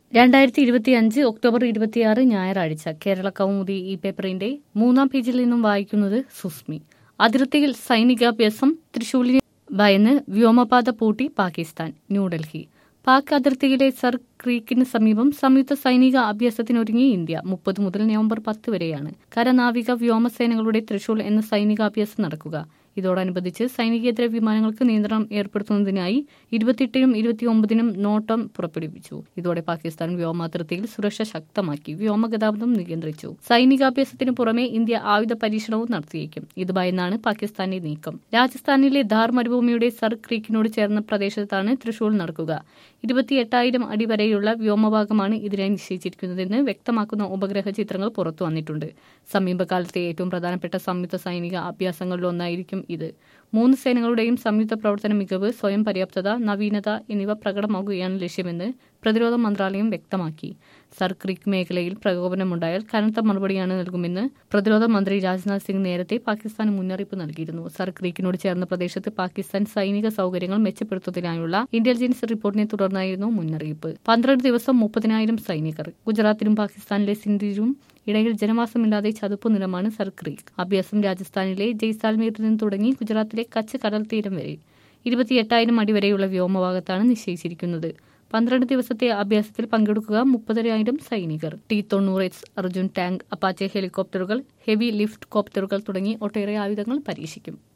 രണ്ടായിരത്തി ഇരുപത്തി അഞ്ച് ഒക്ടോബർ ഇരുപത്തിയാറ് ഞായറാഴ്ച കേരള കൗമുദി ഈ പേപ്പറിന്റെ മൂന്നാം പേജിൽ നിന്നും വായിക്കുന്നത് സുസ്മി അതിർത്തിയിൽ സൈനികാഭ്യാസം തൃശൂലിനെ ഭയന്ന് വ്യോമപാത പൂട്ടി പാകിസ്ഥാൻ ന്യൂഡൽഹി പാക് അതിർത്തിയിലെ സർ ക്രീക്കിന് സമീപം സംയുക്ത സൈനിക അഭ്യാസത്തിനൊരുങ്ങി ഇന്ത്യ മുപ്പത് മുതൽ നവംബർ പത്ത് വരെയാണ് കരനാവിക വ്യോമസേനകളുടെ തൃശൂൽ എന്ന സൈനികാഭ്യാസം നടക്കുക ഇതോടനുബന്ധിച്ച് സൈനികേതര വിമാനങ്ങൾക്ക് നിയന്ത്രണം ഏർപ്പെടുത്തുന്നതിനായി ഇരുപത്തിയെട്ടിനും ഇരുപത്തിയൊമ്പതിനും നോട്ടം പുറപ്പെടുവിച്ചു ഇതോടെ പാകിസ്ഥാൻ വ്യോമാതിർത്തിയിൽ സുരക്ഷ ശക്തമാക്കി വ്യോമഗതാഗതം നിയന്ത്രിച്ചു സൈനികാഭ്യാസത്തിനു പുറമെ ഇന്ത്യ ആയുധ പരീക്ഷണവും നടത്തിയേക്കും ഇത് ഭയന്നാണ് പാകിസ്ഥാന്റെ നീക്കം രാജസ്ഥാനിലെ ധാർ മരുഭൂമിയുടെ സർ ക്രീക്കിനോട് ചേർന്ന പ്രദേശത്താണ് തൃശൂൽ നടക്കുക ഇരുപത്തിയെട്ടായിരം അടി വരെയുള്ള വ്യോമഭാഗമാണ് ഇതിനായി നിശ്ചയിച്ചിരിക്കുന്നതെന്ന് വ്യക്തമാക്കുന്ന ഉപഗ്രഹ ചിത്രങ്ങൾ പുറത്തു വന്നിട്ടുണ്ട് സമീപകാലത്തെ ഏറ്റവും പ്രധാനപ്പെട്ട സംയുക്ത സൈനിക അഭ്യാസങ്ങളിലൊന്നായിരിക്കും ഇത് മൂന്ന് സേനകളുടെയും സംയുക്ത പ്രവർത്തന മികവ് സ്വയം പര്യാപ്തത നവീനത എന്നിവ പ്രകടമാകുകയാണ് ലക്ഷ്യമെന്ന് പ്രതിരോധ മന്ത്രാലയം വ്യക്തമാക്കി സർ ക്രീക്ക് മേഖലയിൽ പ്രകോപനമുണ്ടായാൽ കനത്ത മറുപടിയാണ് നൽകുമെന്ന് പ്രതിരോധ മന്ത്രി രാജ്നാഥ് സിംഗ് നേരത്തെ പാകിസ്ഥാന് മുന്നറിയിപ്പ് നൽകിയിരുന്നു സർ ക്രീക്കിനോട് ചേർന്ന പ്രദേശത്ത് പാകിസ്ഥാൻ സൈനിക സൗകര്യങ്ങൾ മെച്ചപ്പെടുത്തുന്നതിനായുള്ള ഇന്റലിജൻസ് റിപ്പോർട്ടിനെ തുടർന്നായിരുന്നു മുന്നറിയിപ്പ് പന്ത്രണ്ട് ദിവസം മുപ്പതിനായിരം സൈനികർ ഗുജറാത്തിലും പാകിസ്ഥാനിലെ സിന്ധിലും ഇടയിൽ ജനവാസമില്ലാതെ ചതുപ്പ് നിലമാണ് സർ ക്രീക്ക് അഭ്യാസം രാജസ്ഥാനിലെ ജയ്സാൽമീറിൽ നിന്ന് തുടങ്ങി ഗുജറാത്തിലെ കച്ച് കടൽ തീരം വരെ ഇരുപത്തിയെട്ടായിരം അടി വരെയുള്ള വ്യോമഭാഗത്താണ് നിശ്ചയിച്ചിരിക്കുന്നത് പന്ത്രണ്ട് ദിവസത്തെ അഭ്യാസത്തിൽ പങ്കെടുക്കുക മുപ്പതിനായിരം സൈനികർ ടി തൊണ്ണൂറ് എച്ച് അർജുൻ ടാങ്ക് അപ്പാച്ചെ ഹെലികോപ്റ്ററുകൾ ഹെവി ലിഫ്റ്റ് കോപ്റ്ററുകൾ തുടങ്ങി ഒട്ടേറെ ആയുധങ്ങൾ പരീക്ഷിക്കും